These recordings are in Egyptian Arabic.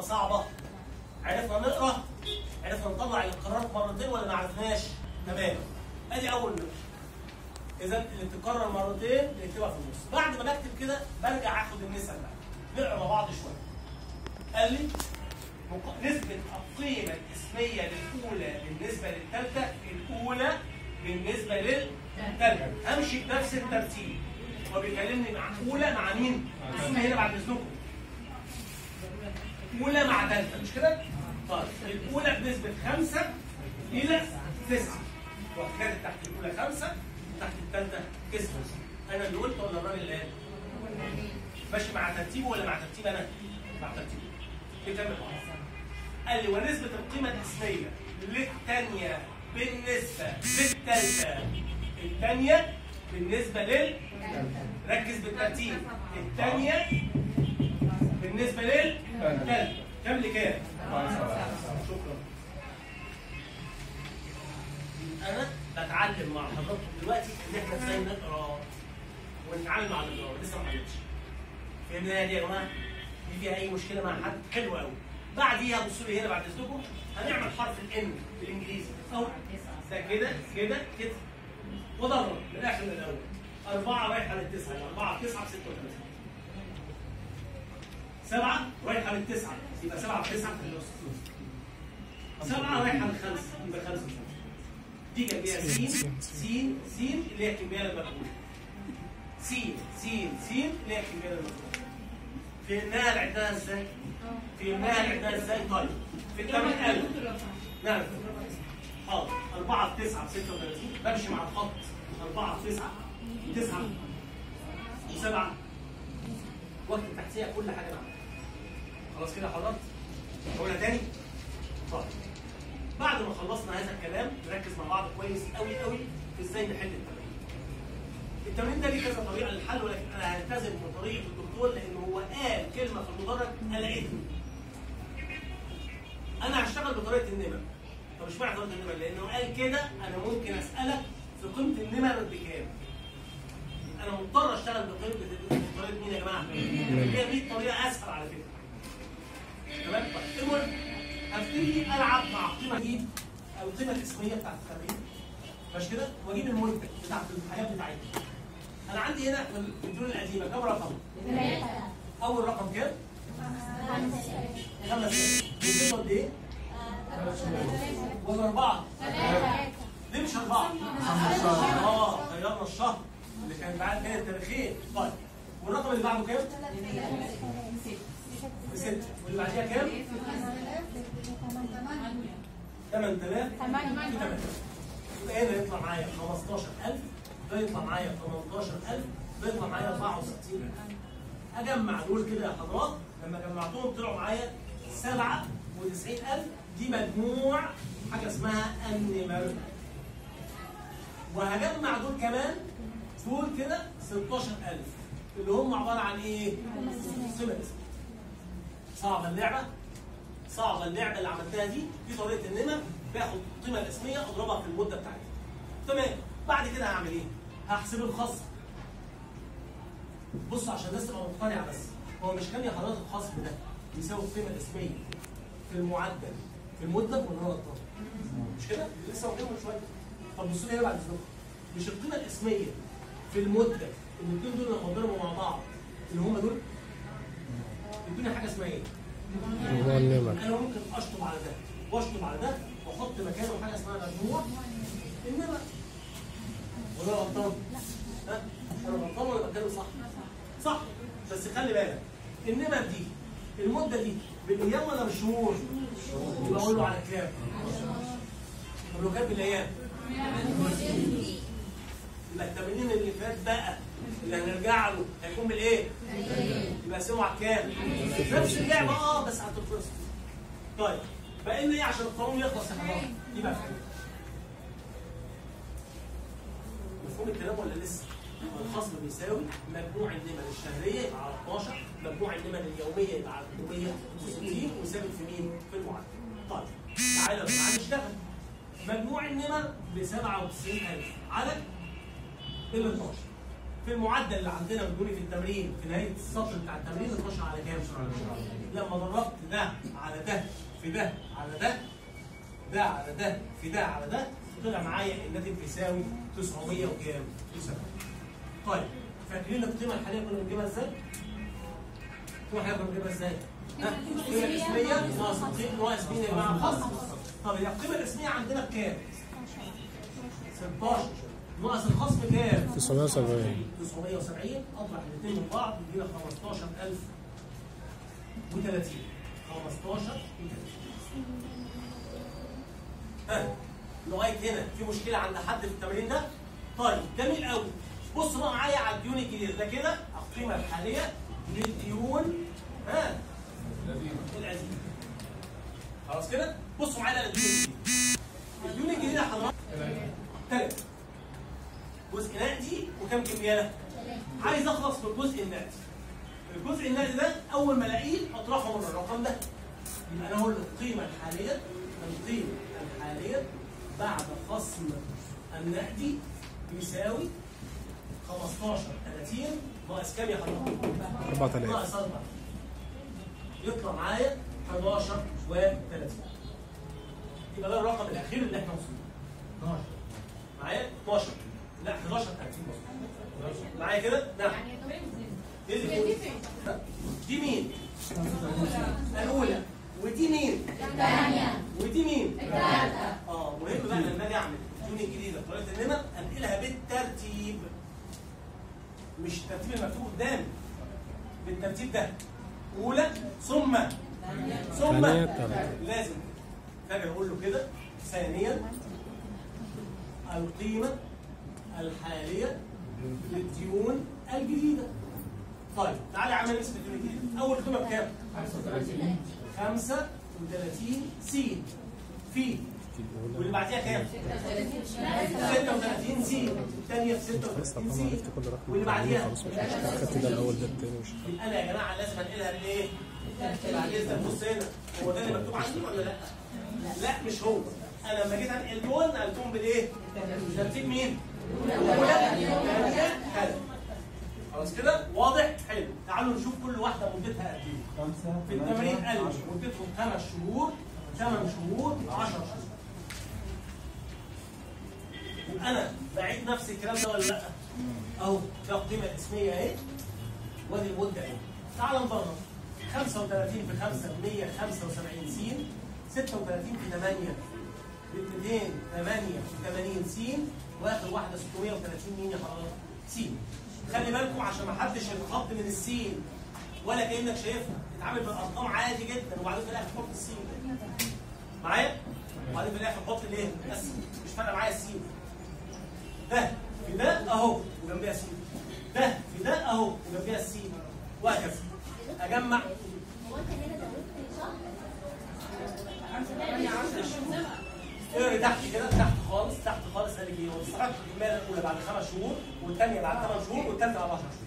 صعبه عرفنا نقرا عرفنا نطلع القرارات مرتين ولا ما عرفناش تمام ادي اول نقطه اذا اللي بتتكرر مرتين نكتبها في النص بعد ما بكتب كده برجع اخد النسب بقى نقرا مع بعض شويه قال لي مق- نسبة القيمة الاسمية للأولى بالنسبة للثالثة الأولى بالنسبة للثالثة همشي بنفس الترتيب هو بيكلمني مع أولى مع مين؟ اسمها هنا بعد إذنكم أولى مع ثالثة مش كده؟ طيب الأولى بنسبة خمسة إلى تسعة وكانت تحت الأولى خمسة وتحت الثالثة تسعة أنا اللي قلت ولا الراجل اللي قال؟ ماشي مع ترتيبه ولا مع ترتيب أنا؟ مع ترتيبه نكمل مع بعض. قال لي ونسبة القيمة الاسمية للثانية بالنسبة للثالثة الثانية بالنسبة لل ركز بالترتيب الثانية بالنسبة للثالثة كام لكام؟ شكرا أنا بتعلم مع حضراتكم دلوقتي إن إحنا إزاي نقرا ونتعامل مع الإقرار لسه ما اتعلمتش فهمنا دي يا جماعة؟ دي فيها أي مشكلة مع حد؟ حلو قوي بعديها بصوا لي هنا بعد إذنكم هنعمل حرف الإن بالإنجليزي أهو ده كده كده كده وضرب من الآخر للأول أربعة رايحة للتسعة أربعة في تسعة ب 36 سبعة رايحة للتسعة يبقى سبعة في تسعة في النص سبعة رايحة للخمسة يبقى خمسة في خمسة دي جنبيها سين سين سين اللي هي الكمية المقبولة سين سين سين اللي هي الكمية المقبولة فهمناها لعبناها ازاي؟ فهمناها لعبناها ازاي؟ طيب في الثمن ألف نعم حاضر 4 في 9 ب 36 بمشي مع الخط 4 في 9 9 و7 واكتب تحتيها كل حاجه معاك خلاص كده حضرت؟ قولها تاني؟ طيب بعد ما خلصنا هذا الكلام نركز مع بعض كويس قوي قوي في ازاي نحل التمرين. التمرين ده ليه كذا طريقه للحل ولكن انا هلتزم بطريقه الدكتور لان هو قال كلمه في المدرج قلقتني. انا هشتغل بطريقه النمر. طب مش معنى طريقه النمر لانه قال كده انا ممكن اسالك في قيمه النمر بكام؟ انا مضطر اشتغل بقيمه بطريقه مين يا جماعه؟ هي دي طريقه اسهل على فكره. تمام؟ طيب المهم هبتدي العب مع قيمه اجيب القيمه الاسميه بتاعت التمرين مش كده؟ واجيب المنتج بتاعت الحاجات بتاعتي. انا عندي هنا في الفيديو القديمه كام رقم؟ اول رقم كام؟ خمس بيجيبوا قد ايه؟ ولا اربعه؟ ليه مش اربعه؟ اه غيرنا الشهر اللي كان بعد بين التاريخين طيب والرقم اللي بعده كام؟ بستة واللي بعديها كام؟ 8000 في 8 يبقى هنا يطلع معايا 15000 ده يطلع معايا 18000 ده يطلع معايا 64000 اجمع دول كده يا حضرات لما جمعتهم طلعوا معايا 97000 دي مجموع حاجه اسمها النمر وهجمع دول كمان دول كده 16000 اللي هم عباره عن ايه؟ قيمه صعبه اللعبه صعبه اللعبه اللي عملتها دي دي طريقه النمر باخد القيمه الاسميه اضربها في المده بتاعتها تمام بعد كده هعمل ايه؟ هحسب الخصم بص عشان الناس تبقى مقتنعه بس هو مش كان يا حضرتك الخصم ده يساوي القيمه الاسميه في المعدل في المده ولا انا غلطان؟ مش كده؟ لسه واخدينه من شويه طب بصوا لي هنا بعد اذنكم مش القيمه الاسميه في المده الاثنين دول لما اضربهم مع بعض اللي هم دول يدوني حاجه اسمها ايه؟ هو النمر انا ممكن اشطب على ده واشطب على ده واحط مكانه حاجه اسمها مجموع انما ولا غلطان؟ ها؟ انا غلطان ولا بتكلم صح؟ صح بس خلي بالك انما دي المده دي بالايام ولا بالشهور؟ يبقى اقول له على كام؟ طب لو كانت بالايام يبقى التمرين اللي فات بقى اللي هنرجع له هيكون بالايه؟ يبقى سموا على كام؟ نفس اللعبه اه بس على الفرصه طيب بقى لنا ايه عشان القانون يخلص يا حضرتك؟ يبقى فاهم مفهوم الكلام ولا لسه؟ الخصم بيساوي مجموع النمر الشهريه يبقى على 12 مجموع النمر اليوميه يبقى على 360 وثابت في مين؟ في المعدل. طيب تعالى يا جماعه نشتغل. مجموع النمر ب 97000 على ال 12 في المعدل اللي عندنا بنقول في التمرين في نهايه السطر بتاع التمرين 12 على كام؟ لما ضربت ده ده على ده ده على ده في ده على ده طلع معايا الناتج بيساوي 900 وكام؟ 900 طيب فاكرين القيمه الحاليه كنا بنجيبها ازاي؟ القيمه الحاليه كنا بنجيبها ازاي؟ ها؟ القيمه الاسميه ناقص القيمه ناقص مين يا جماعه؟ خصم طب هي القيمه الاسميه عندنا بكام؟ 16 ناقص الخصم كام؟ 970 970 اطرح الاثنين من بعض يدينا 15000 و30 15 و30 ها لغايه هنا في مشكله عند حد في التمرين ده؟ طيب جميل قوي بص بقى معايا على الديون الجديده ده كده القيمه الحاليه للديون ها القديمه خلاص كده؟ بصوا معايا على الديون الجديده الديون الجديده حضرتك ثلاثه جزء نقدي وكم كمياله؟ عايز اخلص من الجزء النقدي. الجزء النقدي ده اول ما الاقيه اطرحه من الرقم ده. يبقى انا اقول القيمه الحاليه القيمه الحاليه بعد خصم النقدي بيساوي 15 30 ناقص كام يا حضرتك؟ 4000 ناقص 4 يطلع معايا 11 و30 يبقى ده الرقم الاخير اللي احنا وصلنا 12 معايا 12 لا 11 30 مظبوط معايا كده؟ نعم ايه اللي فوق؟ دي مين؟ الاولى ودي مين؟ الثانيه ودي مين؟ الثالثه اه مهم بقى لما اجي اعمل الديون الجديده بطريقه ان انا انقلها بالترتيب مش الترتيب المكتوب قدامي بالترتيب ده اولى ثم ثم ثانية، تالتة. لازم فاجي اقول له كده ثانيا القيمه الحاليه للديون الجديده طيب تعالى اعمل اسم الديون الجديده اول قيمه بكام 35 س في واللي بعديها كام 36 س الثانيه في خلاص 36 طالما س عرفت كل رقم واللي بعديها خلاص مش مشكلة خدت ده الأول ده التاني مش يبقى انا يا جماعه لازم انقلها بايه؟ بعد اذنك بص هنا هو ده اللي مكتوب عندي ولا لا؟ لا مش هو انا لما جيت انقل دول نقلتهم بالايه؟ ترتيب مين؟ حلو خلاص كده؟ واضح؟ حلو تعالوا نشوف كل واحده مدتها قد ايه في التمرين قال لي مدتهم خمس شهور ثمان شهور 10 شهور يبقى انا بعيد نفس الكلام ده ولا لا؟ اهو ده القيمه الاسميه اهي وادي المده اهي تعال نضرب 35 في 5 ب 175 س 36 في 8 ب 288 س واخر واحده 630 مين يا حضرتك؟ س خلي بالكم عشان ما حدش يتخض من السين ولا كانك شايفها اتعامل بالارقام عادي جدا وبعدين في الاخر حط السين معايا؟ وبعدين في الاخر حط الايه؟ بس مش فارقه معايا السين ده في ده اهو وجنبيها سين ده في ده اهو وجنبيها السين وهكذا اجمع اقري تحت كده تحت خالص تحت خالص قال لك ايه؟ هو استحق الكميه الاولى بعد خمس شهور والثانيه بعد ثمان شهور والثالثه بعد 10 شهور.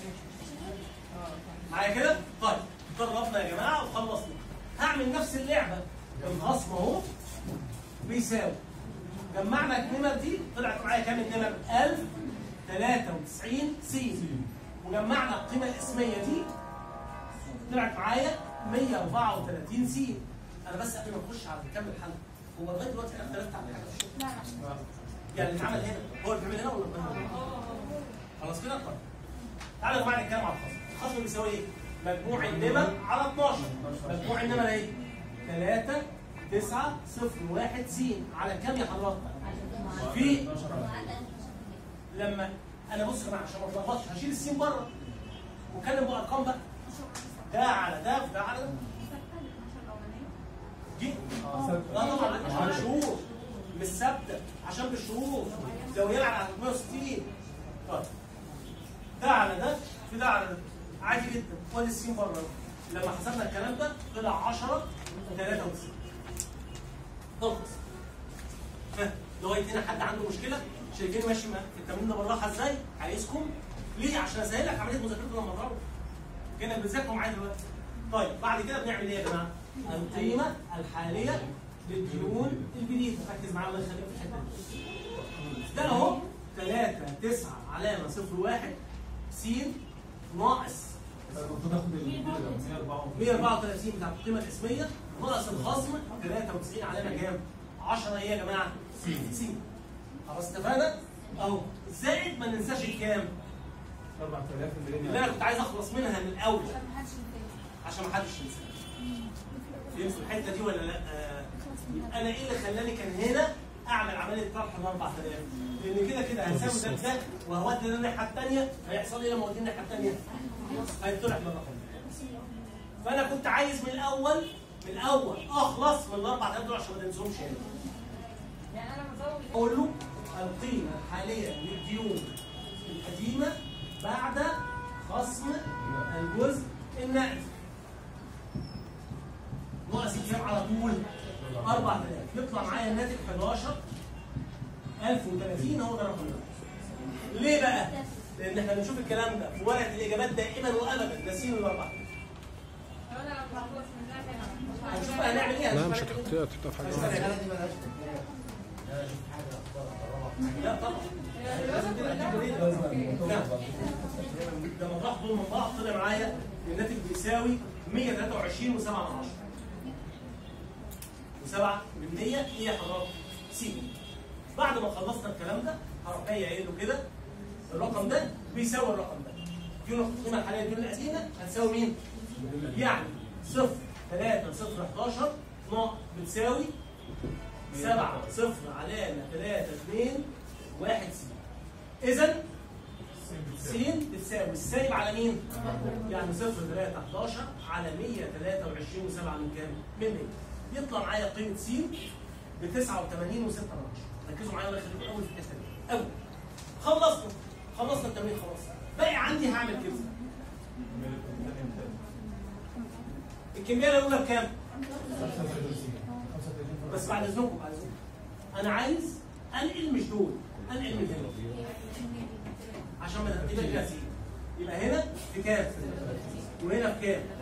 معايا كده؟ طيب جربنا يا جماعه وخلصنا. هعمل نفس اللعبه الخصم اهو بيساوي جمعنا النمر دي طلعت معايا كام النمر؟ 1093 س وجمعنا القيمه الاسميه دي طلعت معايا 134 س انا بس قبل ما نخش على نكمل الحلقه هو لغايه دلوقتي انا اختلفت على حاجه في الشغل. يعني اللي اتعمل هنا هو اللي بيعمل هنا ولا بيعمل هنا؟ خلاص كده طيب تعالوا يا جماعه نتكلم على الخصم الخصم بيساوي ايه؟ مجموع النمر على 12 مجموع النمر ايه؟ 3 9 0 1 س على كام يا حضرتك؟ في لما انا بص يا جماعه عشان ما اتلخبطش هشيل السين بره واتكلم بارقام بقى ده على ده وده على ده دي لا طبعا عشان بالشهور مش ثابته عشان بالشهور لو يلعب على 360 طيب ده على ده في ده على ده عادي جدا وادي السين بره لما حسبنا الكلام ده طلع 10 93 خلص ها، لغايه هنا حد عنده مشكله شايفين ماشي مع- في التمرين ده بالراحه ازاي عايزكم ليه عشان اسهل لك عمليه مذاكرته لما تروح كانك بتذاكروا معايا دلوقتي طيب بعد كده بنعمل ايه يا جماعه القيمه الحاليه للديون الجديده ركز معايا الله يخليك في الحته دي ده اهو 3 9 علامه 0 1 س ناقص المفروض اخد ال 134 134 بتاع القيمه الاسميه ناقص الخصم 93 علامه كام؟ 10 ايه يا جماعه؟ سي خلاص اتفقنا؟ اهو زائد ما ننساش الكام؟ 4000 اللي انا كنت عايز اخلص منها من الاول عشان ما حدش ينساها فهمت الحته دي ولا لا؟ آه، انا ايه اللي خلاني كان هنا اعمل عمليه طرح ال 4000 لان كده كده هساوي ده بده وهودي ده الناحيه الثانيه هيحصل ايه لما اودي الناحيه الثانيه؟ هيطرح من الرقم فانا كنت عايز من الاول من الاول اخلص من ال 4000 دول عشان ما تنسوهمش هنا يعني انا بزود اقول له القيمه الحاليه للديون القديمه بعد خصم الجزء النقدي ناقص الكام على طول 4000 يطلع معايا الناتج 11030 هو ده رقم الناتج. ليه بقى؟ لان احنا بنشوف الكلام ده في ورقه الاجابات دائما وابدا ناسين ال 4000 لو انا لو بخلص من ده كده هنشوف بقى هنعمل ايه لا هنشوف مش هنعمل إيه. هتحطيها تحطها في حاجه هنشوف واحدة. هنعمل إيه. لا طبعا لازم كده اجيب بريد لا لما راح دول من بعض طلع معايا الناتج بيساوي 123 و7 من 10 و7 من 100 ايه يا حضرتك؟ سي بعد ما خلصنا الكلام ده هروح جاي قايل له كده الرقم ده بيساوي الرقم ده ديون القيمه الحاليه الديون القديمه هتساوي مين؟ يعني صفر 3 صفر 11 ناقص بتساوي 7 صفر علامه 3 2 1 سي اذا س بتساوي السالب على مين؟ يعني صفر 3 11 على 123 و7 من كام؟ من 100 يطلع معايا قيمه س ب 89 و6 ركزوا معايا الله يخليكم اول في الحته دي اول خلصنا خلصنا التمرين خلاص باقي عندي هعمل كده الكميه الاولى بكام؟ بس بعد اذنكم بعد اذنكم انا عايز انقل مش دول انقل من هنا عشان ما يبقى كده سي يبقى هنا في كام؟ وهنا في كام؟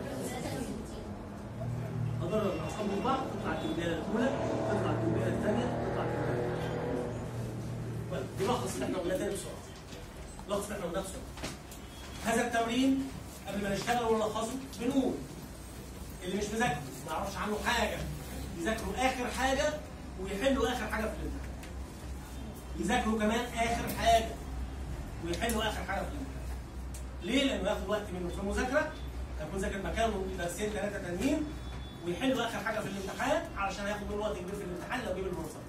اضرب الارقام من بعض تطلع الكميه الاولى تطلع الكميه الثانيه تطلع الكميه الثالثه طيب دي لخص اللي احنا قلناه تاني بسرعه لخص اللي احنا قلناه بسرعه هذا التمرين قبل ما نشتغل ونلخصه بنقول اللي مش مذاكر ما يعرفش عنه حاجه يذاكروا اخر حاجه ويحلوا اخر حاجه في الامتحان يذاكروا كمان اخر حاجه ويحلوا اخر حاجه في الامتحان ليه؟ لانه ياخد وقت منه في المذاكره هيكون ذاكر مكانه درسين ثلاثه تانيين ويحلوا اخر حاجه في الامتحان علشان هياخد منه وقت كبير في الامتحان لو جيب المنصب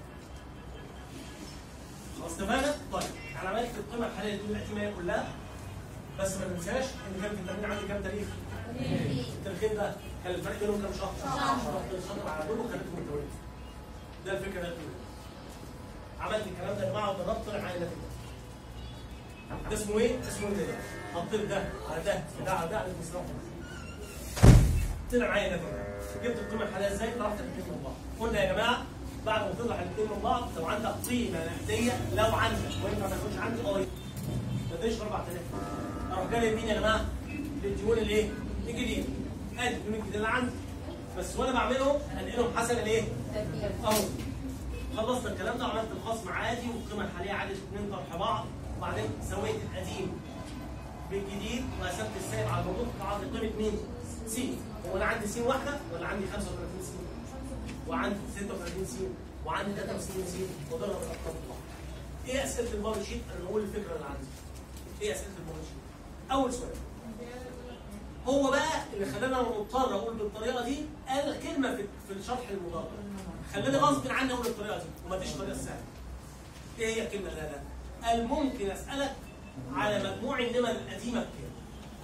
خلاص اتفقنا؟ طيب انا عملت القيمه الحاليه للدول الاعتماديه كلها بس ما ننساش ان كان في التمرين عندي كام تاريخ؟ التاريخين ده كان الفرق بينهم كام شهر؟ شهر شهر على دول وخليتهم متوالي ده الفكره ده عملت الكلام ده يا جماعه وجربت طلع معايا النتيجه ده اسمه ايه؟ اسمه ايه ده؟ حطيت ده على ده ده على ده على المسرح طلع معايا النتيجه جبت القيمه الحاليه ازاي؟ طرحت الاثنين من بعض قلنا يا جماعه بعد ما تطرح الاثنين من بعض لو عندك قيمه نقديه لو عندك وينفع ما يكونش عندي اه ما تديش 4000 اروح جايب مين يا جماعه؟ للديون الايه؟ الجديد ادي الديون الجديده اللي عندي بس وانا بعملهم انقلهم حسب الايه؟ اهو خلصنا الكلام ده وعملت الخصم عادي والقيمه الحاليه عادي الاثنين طرح بعض وبعدين سويت القديم بالجديد وقسمت السالب على الموجود طلعت لي قيمه مين؟ س هو انا عندي س واحده ولا عندي 35 س؟ وعندي 36 س وعندي 63 س وضرب الارقام في بعض. ايه اسئله البابل شيت؟ انا بقول الفكره اللي عندي. ايه اسئله البابل شيت؟ اول سؤال هو بقى اللي خلاني مضطر اقول بالطريقه دي قال كلمه في في الشرح المضاد خلاني غصب عني اقول الطريقه دي وما فيش طريقه سهله ايه هي الكلمه اللي قالها؟ قال ممكن اسالك على مجموع النمر القديمه بكام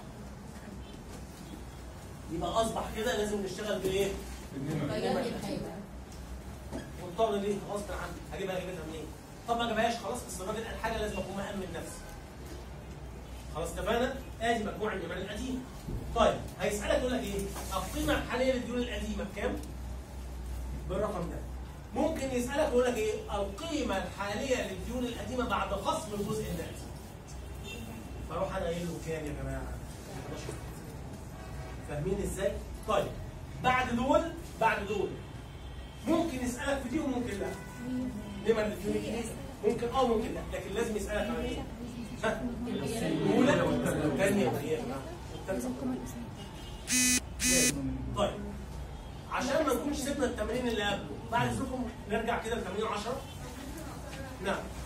يبقى اصبح كده لازم نشتغل بايه؟ مضطر ليه؟ غصب عني هجيبها جبتها منين؟ طب ما جابهاش خلاص بس الراجل قال حاجه لازم اكون مأمن نفسي خلاص اتفقنا؟ ادي مجموع النمر القديمه طيب هيسالك يقول لك ايه؟ القيمه الحاليه للديون القديمه بكام؟ بالرقم ده. ممكن يسالك يقول لك ايه؟ القيمه الحاليه للديون القديمه بعد خصم الجزء النقدي. فاروح انا قايل له كام يا جماعه؟ 11 فاهمين ازاي؟ طيب بعد دول بعد دول ممكن يسالك في دي وممكن لا. نمر الديون الجديده ممكن اه ممكن لا لكن لازم يسالك على ايه؟ ها؟ الاولى والثانيه وايه يا جماعه؟ ترجع طيب عشان ما نكونش سيبنا التمرين اللي قبله بعد اذنكم نرجع كده ل 80 10 نعم